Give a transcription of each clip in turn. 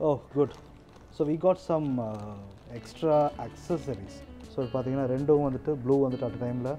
Oh, good. So we got some uh, extra accessories. So பார்த்தீங்கன்னா ரெண்டும் வந்துட்டு blue வந்துட்டு அட் டைமில்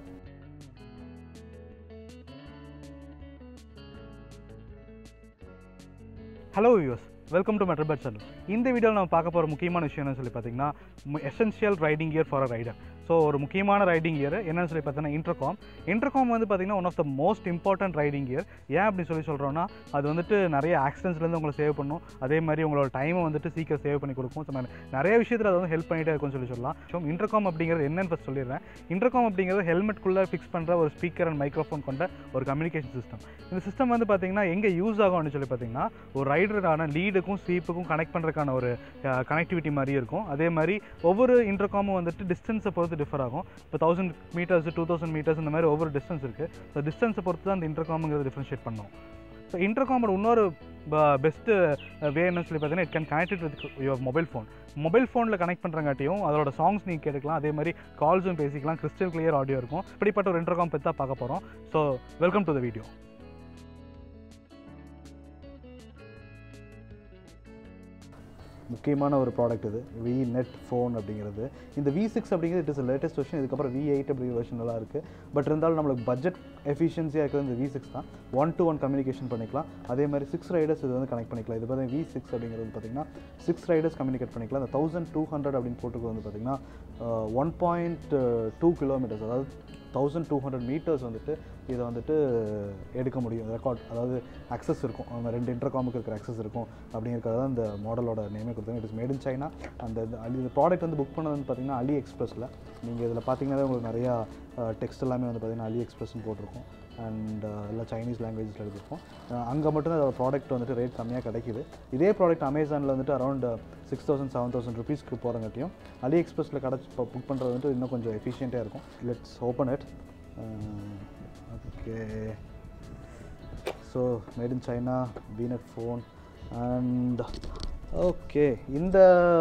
ஹலோ வியூஸ் வெல்கம் டு மெட்ரபட் சேனல் இந்த வீடியோவில் நம்ம பார்க்க போகிற முக்கியமான விஷயம் என்னன்னு சொல்லி பார்த்தீங்கன்னா essential riding gear for a rider so ஒரு முக்கியமான ரைடிங் கியர் என்னன்னு சொல்லி பார்த்தீங்கன்னா இன்டர்காம் இன்டர்காம் வந்து பார்த்தீங்கன்னா one of the most important riding gear ஏன் அப்படி சொல்லி சொல்கிறோன்னா அது வந்துட்டு நிறைய ஆக்சிடென்ட்ஸ்லேருந்து உங்களை சேவ் பண்ணும் அதே மாதிரி உங்களோட டைமை வந்துட்டு சீக்கிரம் சேவ் பண்ணி கொடுக்கும் ஸோ நிறைய விஷயத்தில் அது வந்து ஹெல்ப் பண்ணிகிட்டே இருக்கும்னு சொல்லி சொல்லலாம் ஸோ இன்டர்காம் அப்படிங்கிறது என்னன்னு ஃபஸ்ட் சொல்லிடுறேன் இன்டர்காம் அப்படிங்கிறது ஹெல்மெட்குள்ளே ஃபிக்ஸ் பண்ணுற ஒரு ஸ்பீக்கர் அண்ட் மைக்ரோஃபோன் கொண்ட ஒரு கம்யூனிகேஷன் சிஸ்டம் இந்த சிஸ்டம் வந்து பார்த்தீங்கன்னா எங்கே யூஸ் ஆகும்னு சொல்லி பார்த்தீங்கன்னா ஒரு ரைடருக்கான லீடுக்கும் ஸ்வீப்புக்கும் கனெக்ட் பண்ணுறதுக்கான ஒரு கனெக்டிவிட்டி மாதிரி இருக்கும் அதே மாதிரி ஒவ்வொரு இன்டர்காமும் வந்துட்டு டிஸ்டன்ஸை பொறுத்து டிஃபர் ஆகும் இப்போ thousand metres two thousand metres இந்த மாதிரி ஒவ்வொரு டிஸ்டன்ஸ் இருக்குது ஸோ டிஸ்டன்ஸை பொறுத்து தான் அந்த இன்டர்காமுங்கிறது டிஃப்ரென்ஷியேட் பண்ணும் ஸோ இன்டர்காமோட இன்னொரு பெஸ்ட்டு வே என்ன சொல்லி பார்த்தீங்கன்னா it can connected with your mobile phone mobile ஃபோனில் கனெக்ட் பண்ணுறங்காட்டியும் அதோட சாங்ஸ் நீங்கள் கேட்டுக்கலாம் அதே மாதிரி கால்ஸும் பேசிக்கலாம் கிறிஸ்டல் கிளியர் ஆடியோ இருக்கும் இப்படிப்பட்ட ஒரு இன்டர்காம் பற்றி தான் பார்க்க போகிறோம் so welcome to the video முக்கியமான ஒரு ப்ராடக்ட் இது வி நெட் ஃபோன் அப்படிங்கிறது இந்த வி சிக்ஸ் அப்படிங்கிறது இட் இஸ் லேட்டஸ்ட் வெர்ஷன் இதுக்கப்புறம் வி எயிட் அப்படிங்கிற வெர்ஷன் நல்லா இருக்குது பட் இருந்தாலும் நம்மளுக்கு பட்ஜெட் எஃபிஷியன்சியாக இருக்கிறது இந்த வி சிக்ஸ் தான் ஒன் டு ஒன் கம்யூனிகேஷன் பண்ணிக்கலாம் அதே மாதிரி சிக்ஸ் ரைடர்ஸ் இது வந்து கனெக்ட் பண்ணிக்கலாம் இது பார்த்தீங்கன்னா வி சிக்ஸ் அப்படிங்கிறது வந்து பார்த்தீங்கன்னா சிக்ஸ் ரைடர்ஸ் கம்யூனிகேட் பண்ணிக்கலாம் அந்த தௌசண்ட் டூ ஹண்ட்ரட் அப்படின்னு போட்டுக்கு வந்து பார்த்தீங்கன்னா ஒன் பாயிண்ட் டூ கிலோமீட்டர்ஸ் அதாவது தௌசண்ட் டூ ஹண்ட்ரட் மீட்டர்ஸ் வந்துட்டு இதை வந்துட்டு எடுக்க முடியும் ரெக்கார்ட் அதாவது அக்சஸ் இருக்கும் அந்த ரெண்டு இன்டர்காமுக்கு இருக்கிற அக்சஸ் இருக்கும் அப்படிங்கிறத தான் இந்த மாடலோட நேமே கொடுத்தாங்க it is made in China அந்த இது- அலி இந்த ப்ராடக்ட் வந்து புக் பண்ணது வந்து பார்த்தீங்கன்னா அலி எக்ஸ்பிரஸில் நீங்கள் இதில் பார்த்தீங்கன்னா உங்களுக்கு நிறையா டெக்ஸ்ட் எல்லாமே வந்து பார்த்தீங்கன்னா அலி எக்ஸ்பிரஸ்னு போட்டிருக்கும் அண்ட் எல்லாம் சைனீஸ் லாங்குவேஜில் எழுதியிருக்கும் அங்கே மட்டும் அதோட ப்ராடக்ட் வந்துட்டு ரேட் கம்மியாக கிடைக்குது இதே ப்ராடக்ட் அமேசானில் வந்துட்டு around six thousand seven thousand ருபீஸ்க்கு போகிறங்காட்டியும் அலி எக்ஸ்பிரஸில் கிடச்சி புக் பண்ணுறது வந்துட்டு இன்னும் கொஞ்சம் எஃபிஷியண்ட்டாக இருக்கும் let's open it okay so made in China Vnet phone and okay இந்த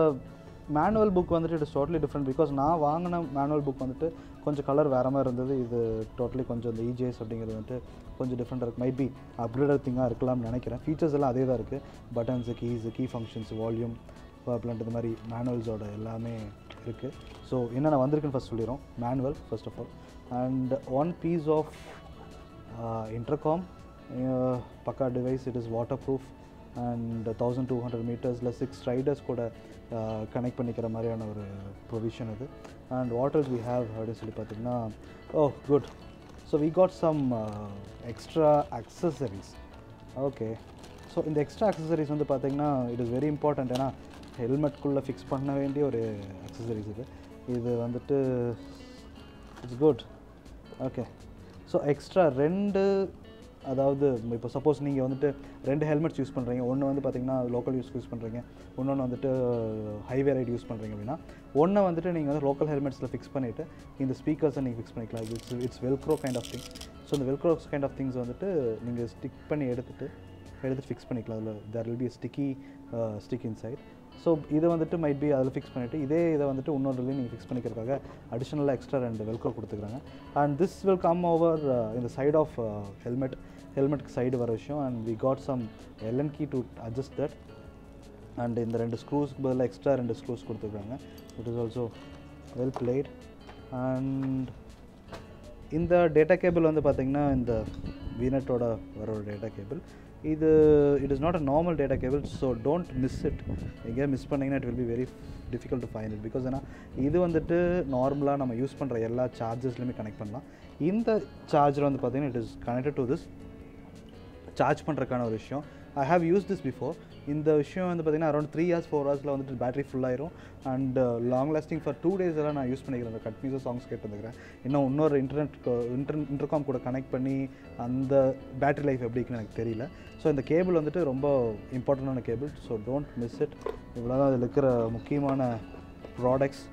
மேனுவல் புக் வந்துட்டு it is totally different because நான் வாங்கின மேனுவல் புக் வந்துட்டு கொஞ்சம் கலர் வேறு மாதிரி இருந்தது இது டோட்டலி கொஞ்சம் இந்த இஜேஎஸ் அப்படிங்கிறது வந்துட்டு கொஞ்சம் டிஃப்ரெண்ட்டாக இருக்குது மைபி அப்கிரேடட் திங்காக இருக்கலாம்னு நினைக்கிறேன் ஃபீச்சர்ஸ் எல்லாம் அதே தான் இருக்குது buttons keys key functions volume பிளான்ட் இந்த மாதிரி மேனுவல்ஸோட எல்லாமே இருக்குது ஸோ என்னென்ன வந்திருக்குன்னு ஃபஸ்ட் சொல்லிடுறோம் manual first of all and one piece of intercom பக்கா device it is waterproof and thousand two hundred மீட்டர்ஸில் சிக்ஸ் ரைடர்ஸ் கூட கனெக்ட் பண்ணிக்கிற மாதிரியான ஒரு ப்ரொவிஷன் இது அண்ட் வாட்டர்ஸ் வி ஹேவ் அப்படின்னு சொல்லி பார்த்தீங்கன்னா oh good so we got some extra accessories okay so இந்த எக்ஸ்ட்ரா அக்சசரிஸ் வந்து பார்த்தீங்கன்னா இட் இஸ் வெரி இம்பார்ட்டண்ட் ஏன்னா ஹெல்மெட்குள்ளே ஃபிக்ஸ் பண்ண வேண்டிய ஒரு அக்சசரிஸ் இது இது வந்துட்டு it's good okay so extra ரெண்டு அதாவது இப்போ சப்போஸ் நீங்கள் வந்துட்டு ரெண்டு ஹெல்மெட்ஸ் யூஸ் பண்ணுறீங்க ஒன்று வந்து பார்த்தீங்கன்னா லோக்கல் யூஸ் யூஸ் பண்ணுறீங்க இன்னொன்று வந்துட்டு ஹைவே ரைட் யூஸ் பண்ணுறீங்க அப்படின்னா ஒன்றை வந்துட்டு நீங்கள் வந்து லோக்கல் ஹெல்மெட்ஸில் ஃபிக்ஸ் பண்ணிவிட்டு இந்த ஸ்பீக்கர்ஸை நீங்கள் ஃபிக்ஸ் பண்ணிக்கலாம் it's it's Velcro kind of thing so இந்த வெல்க்ரோ கைண்ட் ஆஃப் திங்ஸ் வந்துட்டு நீங்கள் ஸ்டிக் பண்ணி எடுத்துட்டு எடுத்து ஃபிக்ஸ் பண்ணிக்கலாம் அதில் there will be sticky stick inside so இதை வந்துட்டு மைட் பி அதில் ஃபிக்ஸ் பண்ணிவிட்டு இதே இதை வந்துட்டு இன்னொருலையும் நீங்கள் ஃபிக்ஸ் பண்ணிக்கிறதுக்காக அடிஷ்னலாக எக்ஸ்ட்ரா ரெண்டு வெல்க்ரோ கொடுத்துக்கிறாங்க and this will come over இந்த சைட் ஆஃப் ஹெல்மெட் ஹெல்மெட்டுக்கு சைடு வர விஷயம் and we got some Allen key to adjust that and இந்த ரெண்டு ஸ்க்ரூஸ்க்கு பதிலாக எக்ஸ்ட்ரா ரெண்டு ஸ்க்ரூஸ் கொடுத்துருக்காங்க it is also well plate and இந்த டேட்டா கேபிள் வந்து பார்த்திங்கன்னா இந்த வீனட்டோட வர ஒரு டேட்டா கேபிள் இது it is not a normal data cable so don't miss it எங்கேயா மிஸ் பண்ணிங்கன்னா it will be very difficult to find it because ஏன்னா இது வந்துட்டு நார்மலாக நம்ம யூஸ் பண்ணுற எல்லா சார்ஜஸ்லையுமே கனெக்ட் பண்ணலாம் இந்த சார்ஜர் வந்து பார்த்திங்கன்னா it is connected to this charge பண்ணுறதுக்கான ஒரு விஷயம் I have use this before இந்த விஷயம் வந்து பார்த்திங்கன்னா அரௌண்ட் த்ரீ ஹவர்ஸ் ஃபோர் ஹவர்ஸில் வந்துட்டு பேட்டரி ஃபுல்லாயிரும் and long lasting for two days எல்லாம் நான் யூஸ் பண்ணிக்கிறேன் அந்த கட் மியூசிக் சாங்ஸ் கேட்டுருக்கிறேன் இன்னும் இன்னொரு இன்டர்நெட் இன்டர் இன்டர்காம் கூட கனெக்ட் பண்ணி அந்த பேட்டரி லைஃப் எப்படி இருக்குன்னு எனக்கு தெரியல ஸோ இந்த கேபிள் வந்துட்டு ரொம்ப இம்பார்ட்டண்டான cable so don't miss it இவ்வளோ தான் அதில் இருக்கிற முக்கியமான ப்ராடக்ட்ஸ்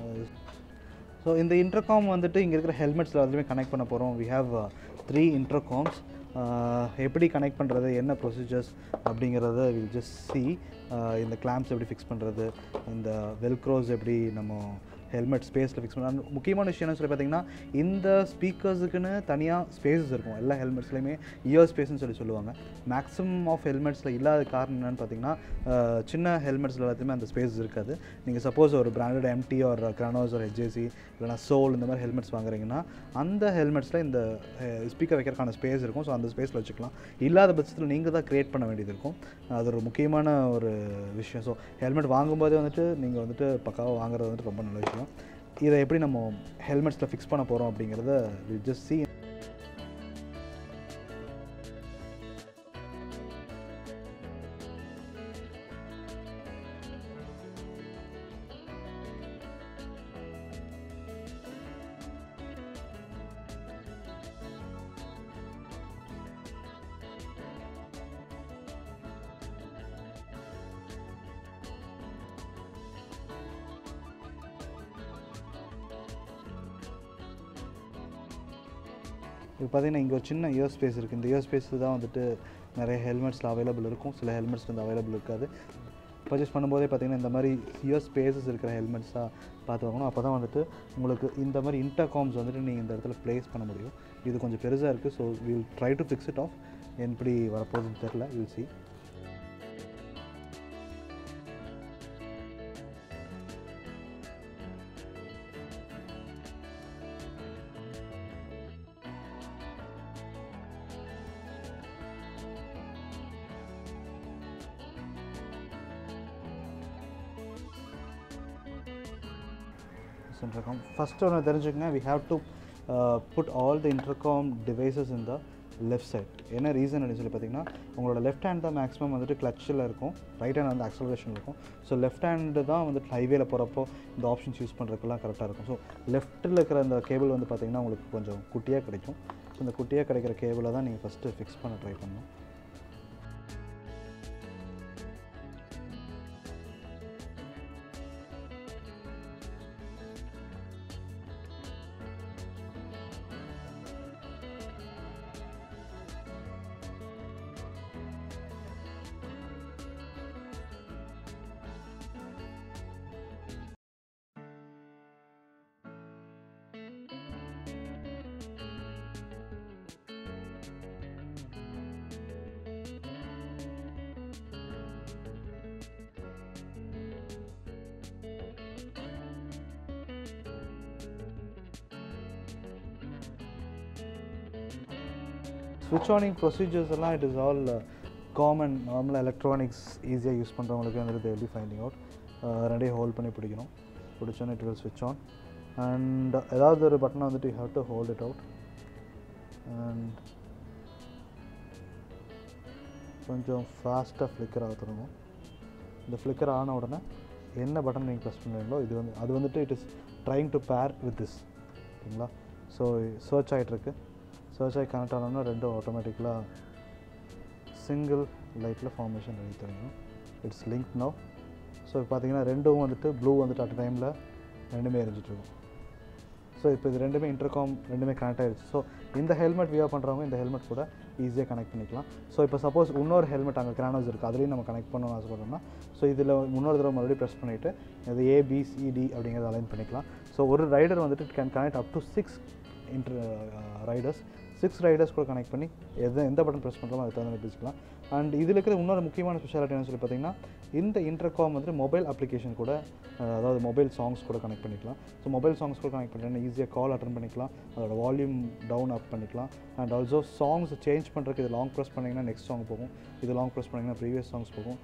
ஸோ இந்த இன்டர்காம் வந்துட்டு இங்கே இருக்கிற ஹெல்மெட்ஸில் எல்லாத்துலேயுமே கனெக்ட் பண்ண போகிறோம் வி ஹாவ் த்ரீ இன்டர்காம்ஸ் எப்படி கனெக்ட் பண்ணுறது என்ன ப்ரொசீஜர்ஸ் அப்படிங்கிறத வில் ஜஸ்ட் சி இந்த கிளாம்ப்ஸ் எப்படி ஃபிக்ஸ் பண்ணுறது இந்த வெல்க்ரோஸ் எப்படி நம்ம ஹெல்மெட் ஸ்பேஸில் ஃபிக்ஸ் பண்ண முக்கியமான விஷயம் என்ன சொல்லி பார்த்தீங்கன்னா இந்த ஸ்பீக்கர்ஸுக்குன்னு தனியாக ஸ்பேஸஸ் இருக்கும் எல்லா ஹெல்மெட்ஸ்லையுமே இயர் ஸ்பேஸ்னு சொல்லி சொல்லுவாங்க மேக்ஸிமம் ஆஃப் ஹெல்மெட்ஸில் இல்லாத காரணம் என்னன்னு பார்த்தீங்கன்னா அஹ், சின்ன ஹெல்மெட்ஸில் எல்லாத்தையுமே அந்த ஸ்பேஸ் இருக்காது நீங்கள் சப்போஸ் ஒரு பிராண்டட் எம்டி ஒரு கிரானோஸ் ஒரு ஹெச்ஏசி இல்லைனா சோல் இந்த மாதிரி ஹெல்மெட்ஸ் வாங்குறீங்கன்னா அந்த ஹெல்மெட்ஸில் இந்த ஸ்பீக்கர் வைக்கிறதுக்கான ஸ்பேஸ் இருக்கும் ஸோ அந்த ஸ்பேஸில் வச்சுக்கலாம் இல்லாத பட்சத்தில் நீங்கள் தான் க்ரியேட் பண்ண வேண்டியது இருக்கும் அது ஒரு முக்கியமான ஒரு விஷயம் ஸோ ஹெல்மெட் வாங்கும்போதே வந்துட்டு நீங்கள் வந்துட்டு பக்காவாக வாங்குறது வந்துட்டு ரொம்ப நல்ல விஷயம் இதை எப்படி நம்ம ஹெல்மெட்ஸில் ஃபிக்ஸ் பண்ண போகிறோம் அப்படிங்கிறத வில் ஜஸ்ட் see இப்போ பார்த்தீங்கன்னா இங்கே ஒரு சின்ன இயர் ஸ்பேஸ் இருக்குது இந்த இயர் ஸ்பேஸ் தான் வந்துட்டு நிறைய ஹெல்மெட்ஸில் அவைலபிள் இருக்கும் சில ஹெல்மெட்ஸ் வந்து அவைலபிள் இருக்காது பர்ச்சேஸ் பண்ணும்போதே பார்த்தீங்கன்னா இந்த மாதிரி இயர் ஸ்பேசஸ் இருக்கிற ஹெல்மெட்ஸாக பார்த்து வாங்கணும் அப்போ தான் வந்துட்டு உங்களுக்கு இந்த மாதிரி இன்டர்காம்ஸ் வந்துட்டு நீங்கள் இந்த இடத்துல ப்ளேஸ் பண்ண முடியும் இது கொஞ்சம் பெருசாக இருக்குது so will try to fix it off எப்படி வரப்போகுதுன்னு தெரில வில் சி இன்டர்காம் ஃபஸ்ட்டு ஒன்று தெரிஞ்சுக்கங்க we have to put all the intercom devices in the left side என்ன ரீசன் அப்படின்னு சொல்லி பார்த்தீங்கன்னா உங்களோட லெஃப்ட் ஹேண்ட் தான் மேக்ஸிமம் வந்துட்டு கிளச்சில் இருக்கும் ரைட் ஹேண்ட் வந்து அக்சலரேஷன் இருக்கும் ஸோ லெஃப்ட் ஹேண்டு தான் வந்துட்டு ஹைவேல போகிறப்போ இந்த ஆப்ஷன்ஸ் யூஸ் பண்ணுறதுக்குலாம் கரெக்டாக இருக்கும் ஸோ லெஃப்ட்டில் இருக்கிற அந்த கேபிள் வந்து பார்த்தீங்கன்னா உங்களுக்கு கொஞ்சம் குட்டியாக கிடைக்கும் ஸோ இந்த குட்டியாக கிடைக்கிற கேபிளை தான் நீங்கள் ஃபஸ்ட்டு ஃபிக்ஸ் பண்ண ட்ரை பண்ணணும் ஸ்விட்ச் ஆனிங் ப்ரொசீஜர்ஸ் எல்லாம் இட் இஸ் ஆல் காமன் நார்மலாக எலக்ட்ரானிக்ஸ் ஈஸியாக யூஸ் பண்ணுறவங்களுக்கு வந்துட்டு எப்படி ஃபைண்டிங் அவுட் ரெண்டையும் ஹோல்ட் பண்ணி பிடிக்கணும் பிடிச்சோன்னே இட் வில் ஸ்விட்ச் ஆன் அண்ட் ஏதாவது ஒரு பட்டனை வந்துட்டு you have to hold it out and கொஞ்சம் ஃபாஸ்ட்டாக ஃப்ளிக்கர் ஆக தொடங்கும் இந்த ஃப்ளிக்கர் ஆன உடனே என்ன பட்டன் நீங்கள் ப்ரெஸ் பண்ணுறீங்களோ இது வந்து அது வந்துட்டு it is trying to pair with this ஓகேங்களா ஸோ சர்ச் ஆகிட்டுருக்கு சர்ச் ஆகி கனெக்ட் ஆனோம்னா ரெண்டும் ஆட்டோமேட்டிக்கலாக சிங்கிள் லைட்டில் ஃபார்மேஷன் ரெடி தெரியும் இட்ஸ் லிங்க் நோ ஸோ பார்த்தீங்கன்னா ரெண்டும் வந்துட்டு ப்ளூ வந்துட்டு அட் டைமில் ரெண்டுமே எரிஞ்சிட்ருக்கும் ஸோ இப்போ இது ரெண்டுமே இன்டர்காம் ரெண்டுமே கனெக்ட் ஆகிடுச்சு ஸோ இந்த ஹெல்மெட் வியர் பண்ணுறவங்க இந்த ஹெல்மெட் கூட ஈஸியாக கனெக்ட் பண்ணிக்கலாம் ஸோ இப்போ சப்போஸ் இன்னொரு ஹெல்மெட் அங்கே கிரானோஸ் இருக்குது அதுலேயும் நம்ம கனெக்ட் பண்ணணும்னு ஆசைப்பட்டோம்னா ஸோ இதில் இன்னொரு தடவை மறுபடியும் ப்ரெஸ் பண்ணிவிட்டு இது ஏபிசிடி அப்படிங்கிறத அலைன் பண்ணிக்கலாம் ஸோ ஒரு ரைடர் வந்துட்டு can connect up to six inter riders six riders கூட கனெக்ட் பண்ணி எது எந்த பட்டன் ப்ரெஸ் பண்ணுறோமோ அதுக்கு தகுந்த மாதிரி பேசிக்கலாம் அண்ட் இதில் இருக்கிற இன்னொரு முக்கியமான ஸ்பெஷாலிட்டி என்னன்னு சொல்லி பார்த்தீங்கன்னா இந்த இன்டர்காம் வந்துட்டு மொபைல் அப்ளிகேஷன் கூட அஹ், அதாவது மொபைல் சாங்ஸ் கூட கனெக்ட் பண்ணிக்கலாம் ஸோ மொபைல் சாங்ஸ் கூட கனெக்ட் பண்ணிட்டா ஈஸியாக கால் அட்டன் பண்ணிக்கலாம் அதோட வால்யூம் டவுன் அப் பண்ணிக்கலாம் அண்ட் ஆல்சோ சாங்ஸ் சேஞ்ச் பண்ணுறதுக்கு இது லாங் ப்ரெஸ் பண்ணிங்கன்னா நெக்ஸ்ட் சாங் போகும் இது லாங் ப்ரெஸ் பண்ணிங்கன்னா ப்ரீவியஸ் சாங்ஸ் போகும்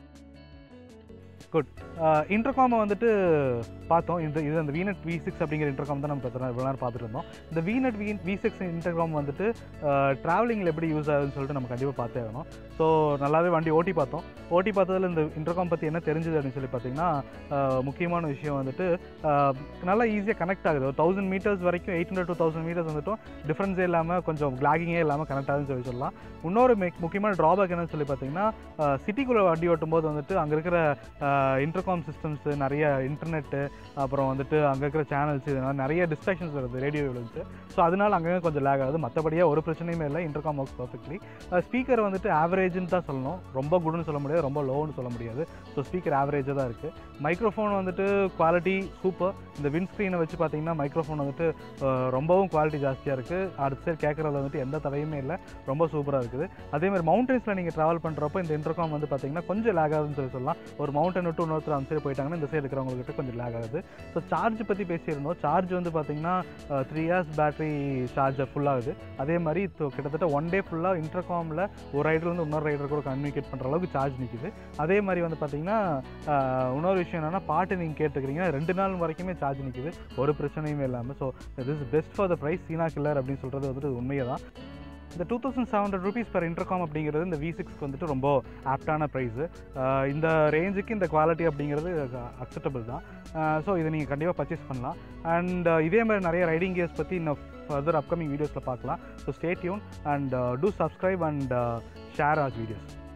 குட் இன்டர்காமை வந்துட்டு பார்த்தோம் இந்த இது அந்த வீநெட் வி சிக்ஸ் அப்படிங்கிற இன்டர்காம் தான் நம்ம இப்போ இவ்வளோ நேரம் பார்த்துட்டு இருந்தோம் இந்த Vnet V V six intercom வந்துட்டு ட்ராவலிங்கில் எப்படி யூஸ் ஆகுதுன்னு சொல்லிட்டு நம்ம கண்டிப்பாக பார்த்தே ஆகணும் ஸோ நல்லாவே வண்டி ஓட்டி பார்த்தோம் ஓட்டி பார்த்ததில் இந்த இன்டர்காம் பற்றி என்ன தெரிஞ்சது அப்படின்னு சொல்லி பார்த்தீங்கன்னா அஹ், முக்கியமான விஷயம் வந்துட்டு அஹ், நல்லா ஈஸியாக கனெக்ட் ஆகுது ஒரு தௌசண்ட் மீட்டர்ஸ் வரைக்கும் eight hundred two thousand metres வந்துட்டும் டிஃப்ரென்ஸே இல்லாமல் கொஞ்சம் கிளாகிங்கே இல்லாமல் கனெக்ட் ஆகுதுன்னு சொல்லி சொல்லலாம் இன்னொரு மெக் முக்கியமான ட்ராபேக் என்னன்னு சொல்லி பார்த்தீங்கன்னா சிட்டிக்குள்ளே வண்டி ஓட்டும் போது வந்துட்டு அங்கே இருக்கிற இன்டர்காம் சிஸ்டம்ஸு நிறைய இன்டர்நெட்டு அப்புறம் வந்துட்டு அங்கே இருக்கிற சேனல்ஸ் இதனால் நிறைய டிஸ்ட்ராக்ஷன்ஸ் வருது ரேடியோ விழுந்து ஸோ அதனால அங்கங்கே கொஞ்சம் லேக் ஆகுது மற்றபடியாக ஒரு பிரச்சனையுமே இல்லை இன்டர்காம் ஒர்க்ஸ் பர்ஃபெக்ட்லி ஸ்பீக்கர் வந்துட்டு ஆவரேஜ்னு தான் சொல்லணும் ரொம்ப குட்னு சொல்ல முடியாது ரொம்ப லோன்னு சொல்ல முடியாது ஸோ ஸ்பீக்கர் ஆவரேஜாக தான் இருக்குது மைக்ரோஃபோன் வந்துட்டு குவாலிட்டி சூப்பர் இந்த வின் ஸ்க்ரீனை வச்சு பார்த்தீங்கன்னா மைக்ரோஃபோன் வந்துட்டு அஹ், ரொம்பவும் குவாலிட்டி ஜாஸ்தியாக இருக்குது அடுத்த சைடு கேட்குறதுல வந்துட்டு எந்த தடையுமே இல்லை ரொம்ப சூப்பராக இருக்குது அதே மாதிரி மவுண்டன்ஸில் நீங்கள் ட்ராவல் பண்ணுறப்போ இந்த இன்டர்காம் வந்து பார்த்தீங்கன்னா கொஞ்சம் லேக் ஆகுதுன்னு சொல்லி சொல்லலாம் ஒரு மவுண்டன் விட்டு இன்னொருத்தர் அந்த சைடு போயிட்டாங்கன்னா இந்த சைடு இருக்கிறவங்ககிட்ட கொஞ்சம் லேக் ஆகுது ஸோ சார்ஜ் பற்றி பேசியிருந்தோம் சார்ஜ் வந்து பார்த்தீங்கன்னா த்ரீ ஹார்ஸ் பேட்டரி சார்ஜர் ஃபுல்லாகுது அதே மாதிரி இப்போ கிட்டத்தட்ட ஒன் டே ஃபுல்லாக இன்டர்காமில் ஒரு ரைடர் வந்து இன்னொரு ரைடர் கூட கம்யூனிகேட் பண்ணுற அளவுக்கு சார்ஜ் நிற்குது அதே மாதிரி வந்து பார்த்தீங்கன்னா ஆஹ், இன்னொரு விஷயம் என்னென்னா பாட்டு நீங்கள் கேட்டுக்கிறீங்கன்னா ரெண்டு நாள் வரைக்குமே சார்ஜ் நிற்குது ஒரு பிரச்சனையுமே இல்லாமல் so this best for the price சீனா கில்லர் அப்படின்னு சொல்கிறது வந்துட்டு உண்மையை தான் இந்த two thousand seven hundred rupees per intercom அப்படிங்கிறது இந்த வி சிக்ஸ்க்கு வந்துட்டு ரொம்ப ஆப்டான ப்ரைஸு இந்த ரேஞ்சுக்கு இந்த குவாலிட்டி அப்படிங்கிறது அக்செப்டபிள் தான் ஸோ இதை நீங்கள் கண்டிப்பாக பர்ச்சேஸ் பண்ணலாம் அண்ட் இதே மாதிரி நிறைய ரைடிங் கேர்ஸ் பற்றி இன்னும் ஃபர்தர் அப்கமிங் வீடியோஸில் பார்க்கலாம் so stay tuned and do subscribe and share our videos